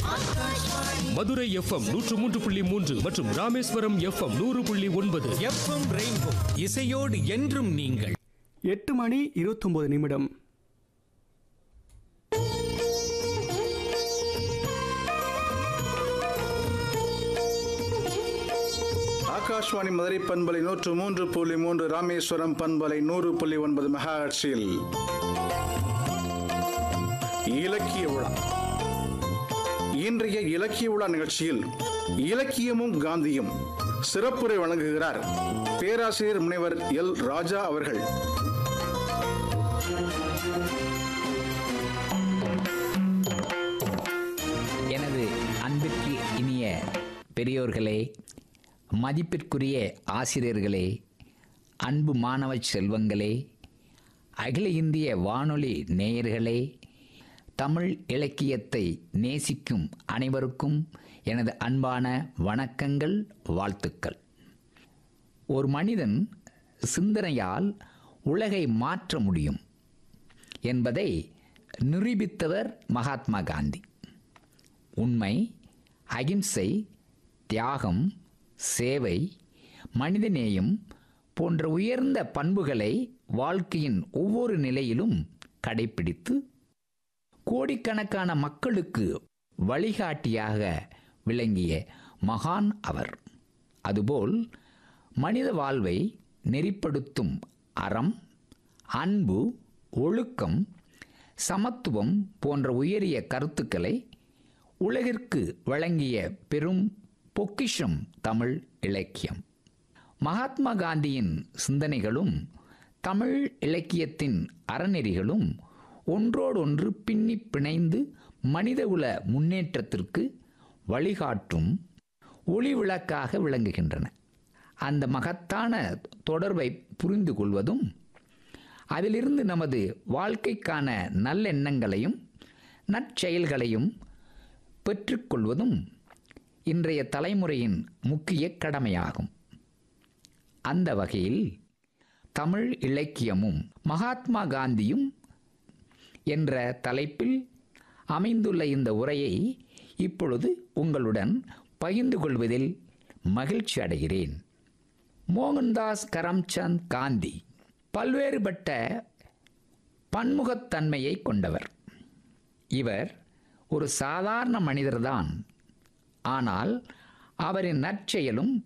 Madurai FM நூற்று மூன்று புள்ளி மூன்று மற்றும் ராமேஸ்வரம் எஃப்எம் நூறு புள்ளி ஒன்பது எஃப்எம் ரெயின்போ இசையோடு என்றும் நீங்கள் எட்டு மணி இருபத்தொன்பது நிமிடம் ஆகாஷ்வாணி மதுரை பண்பலை நூற்று மூன்று புள்ளி மூன்று ராமேஸ்வரம் பண்பலை நூறு புள்ளி ஒன்பது மெகாஹெர்ட்ஸில் இலக்கிய விழா இன்றைய இலக்கிய விழா நிகழ்ச்சியில் இலக்கியமும் காந்தியும் சிறப்புரை வழங்குகிறார் பேராசிரியர் முனைவர் எல் ராஜா அவர்கள் எனது அன்பிற்கு இனிய பெரியோர்களே மதிப்பிற்குரிய ஆசிரியர்களே அன்பு மாணவ செல்வங்களே அகில இந்திய வானொலி நேயர்களே தமிழ் இலக்கியத்தை நேசிக்கும் அனைவருக்கும் எனது அன்பான வணக்கங்கள் வாழ்த்துக்கள் ஒரு மனிதன் சிந்தனையால் உலகை மாற்ற முடியும் என்பதை நிரூபித்தவர் மகாத்மா காந்தி உண்மை அகிம்சை தியாகம் சேவை மனிதநேயம் போன்ற உயர்ந்த பண்புகளை வாழ்க்கையின் ஒவ்வொரு நிலையிலும் கடைப்பிடித்து கோடிக்கணக்கான மக்களுக்கு வழிகாட்டியாக விளங்கிய மகான் அவர் அதுபோல் மனித வாழ்வை நெறிப்படுத்தும் அறம் அன்பு ஒழுக்கம் சமத்துவம் போன்ற உயரிய கருத்துக்களை உலகிற்கு வழங்கிய பெரும் பொக்கிஷம் தமிழ் இலக்கியம் மகாத்மா காந்தியின் சிந்தனைகளும் தமிழ் இலக்கியத்தின் அறநெறிகளும் ஒன்றோடொன்று பின்னி பிணைந்து மனிதகுல முன்னேற்றத்திற்கு வழிகாட்டும் ஒளி விளக்காக விளங்குகின்றன அந்த மகத்தான தொடர்பை புரிந்து கொள்வதும் அதிலிருந்து நமது வாழ்க்கைக்கான நல்லெண்ணங்களையும் நற்செயல்களையும் பெற்றுக்கொள்வதும் இன்றைய தலைமுறையின் முக்கிய கடமையாகும் அந்த வகையில் தமிழ் இலக்கியமும் மகாத்மா காந்தியும் என்ற தலைப்பில் அமைந்துள்ள இந்த உரையை இப்பொழுது உங்களுடன் பகிர்ந்து கொள்வதில் மகிழ்ச்சி அடைகிறேன் மோகன்தாஸ் கரம்சந்த் காந்தி பல்வேறுபட்ட பன்முகத்தன்மையை கொண்டவர் இவர் ஒரு சாதாரண மனிதர்தான் ஆனால் அவரின் நற்செயலும்